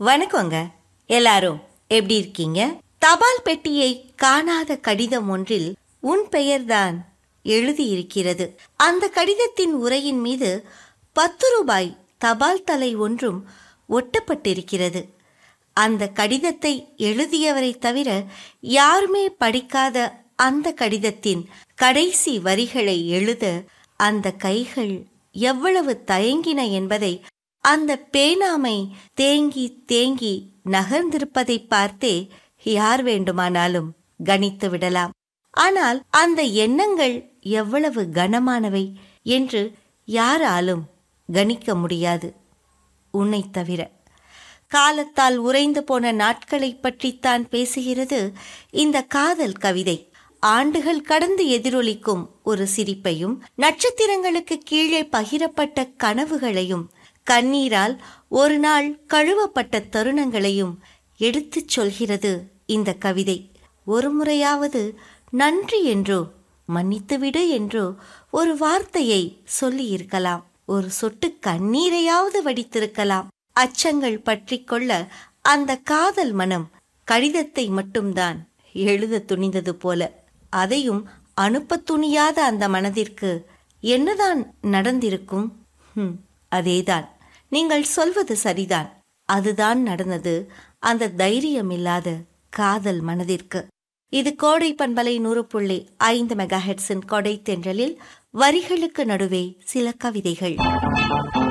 வணக்கங்க எல்லாரும் எப்படி இருக்கீங்க தபால் பெட்டியை காணாத கடிதம் ஒன்றில் உன் பெயர்தான் எழுதியிருக்கிறது அந்த கடிதத்தின் உரையின் மீது பத்து ரூபாய் தபால் தலை ஒன்றும் ஒட்டப்பட்டிருக்கிறது அந்த கடிதத்தை எழுதியவரை தவிர யாருமே படிக்காத அந்த கடிதத்தின் கடைசி வரிகளை எழுத அந்த கைகள் எவ்வளவு தயங்கின என்பதை அந்த பேனாமை தேங்கி தேங்கி நகர்ந்திருப்பதை பார்த்தே யார் வேண்டுமானாலும் கணித்து விடலாம் ஆனால் அந்த எண்ணங்கள் எவ்வளவு கனமானவை என்று யாராலும் கணிக்க முடியாது உன்னை தவிர காலத்தால் உறைந்து போன நாட்களைப் பற்றித்தான் பேசுகிறது இந்த காதல் கவிதை ஆண்டுகள் கடந்து எதிரொலிக்கும் ஒரு சிரிப்பையும் நட்சத்திரங்களுக்கு கீழே பகிரப்பட்ட கனவுகளையும் கண்ணீரால் ஒரு நாள் கழுவப்பட்ட தருணங்களையும் எடுத்துச் சொல்கிறது இந்த கவிதை ஒரு முறையாவது நன்றி என்றோ மன்னித்துவிடு என்றோ ஒரு வார்த்தையை சொல்லியிருக்கலாம் ஒரு சொட்டு கண்ணீரையாவது வடித்திருக்கலாம் அச்சங்கள் பற்றி கொள்ள அந்த காதல் மனம் கடிதத்தை மட்டும்தான் எழுத துணிந்தது போல அதையும் அனுப்ப துணியாத அந்த மனதிற்கு என்னதான் நடந்திருக்கும் ஹம், அதேதான் நீங்கள் சொல்வது சரிதான் அதுதான் நடந்தது அந்த தைரியம் இல்லாத காதல் மனதிற்கு இது கோடை பண்பலை நூறு புள்ளி ஐந்து மெகா ஹெட்ஸின் கொடை தென்றலில் வரிகளுக்கு நடுவே சில கவிதைகள்